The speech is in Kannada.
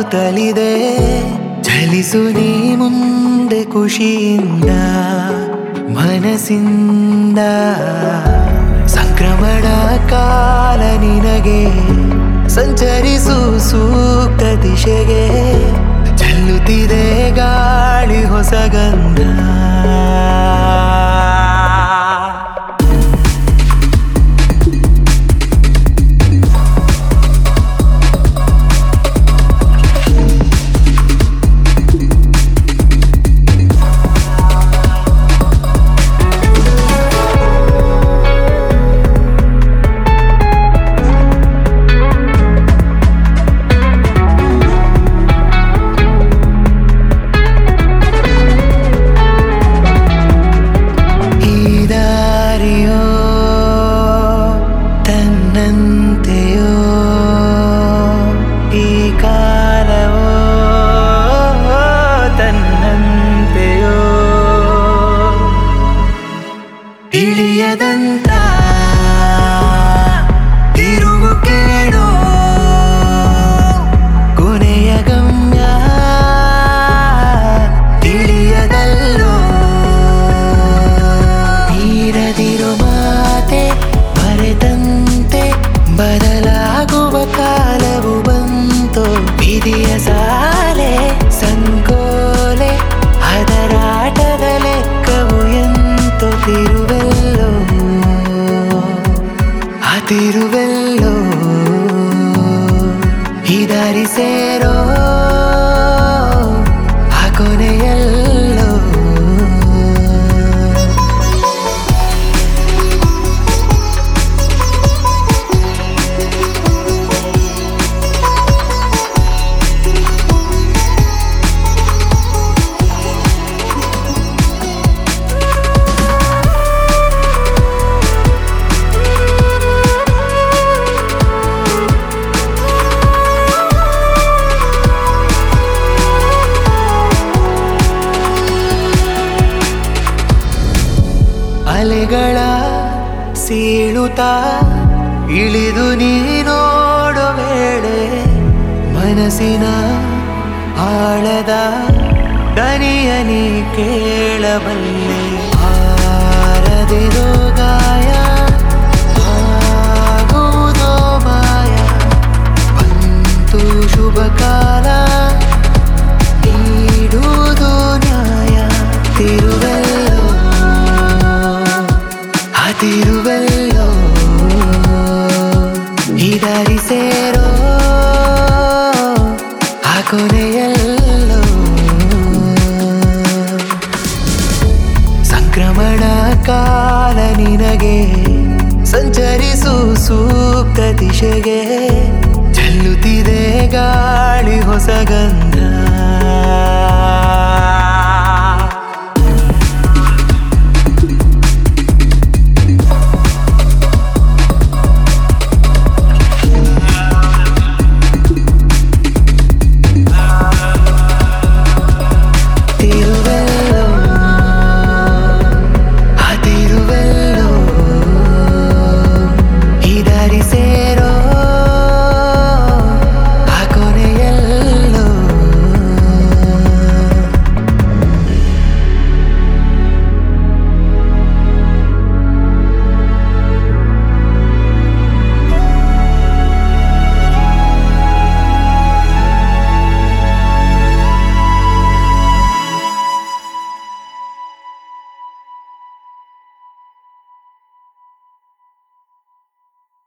ಕಾಯುತ್ತಲಿದೆ ಚಲಿಸು ನೀ ಮುಂದೆ ಖುಷಿಯಿಂದ ಮನಸ್ಸಿಂದ ಸಂಕ್ರಮಣ ಕಾಲ ನಿನಗೆ ಸಂಚರಿಸು ಸೂಕ್ತ ದಿಶೆಗೆ ಚೆಲ್ಲುತ್ತಿದೆ ಗಾಳಿ ಹೊಸಗಂಧ ಈ ದಾರಿಯೋ ತನ್ನಂತೆಯೋ ಈ ಕಾಲವೋ ತನ್ನಂತೆಯೋ ಇಳಿಯದಂತ ತಿರುವು ಕೇಳೋ ಕೊನೆಯ ಗಮ್ಯ ತಿಳಿಯದಲ್ಲೋ ನೀರದಿರು ಮಾತೆ ಮರೆತಂತೆ ಬದಲಾಗುವ ಕಾಲವು ಬಂತು ವಿಧಿಯ ಸಾಲೆ ಸಂಕೋಲೆ ಅದರಾಟದ ಲೆಕ್ಕವು ಎಂತು ತಿರುವೆಲ್ಲೋ ಆ ತಿರುವೆಲ್ಲೋ ಇದರಿ ಸೇರೋ ಆ ಕೊನೆಯಲ್ಲೋ ಅಲೆಗಳ ಸೀಳುತ್ತ ಇಳಿದು ನೀನೋಡೋ ವೇಳೆ ಮನಸ್ಸಿನ ಆಳದ ದನಿಯ ನೀ ಕೇಳಬಲ್ಲೆ ಆರದಿರೋ ಗಾಯ ಆಗುವುದೋ ಮಾಯ ಬಂತು ಶುಭ ಕಾಲ ನೀಡುವುದು ನ್ಯಾಯ ತಿರುವೆಲ್ಲೋ ಆ ತಿರುವೆಲ್ಲೋ ಇದರಿ ಸೇರೋ ಆ ಕೊನೆಯಲ್ಲೋ ಸಂಕ್ರಮಣ ಕಾಲ ನಿನಗೆ ಸಂಚರಿಸು ಸೂಕ್ತ ದಿಶೆಗೆ ಚೆಲ್ಲುತ್ತಿದೆ ಗಾಳಿ ಹೊಸಗಂಧ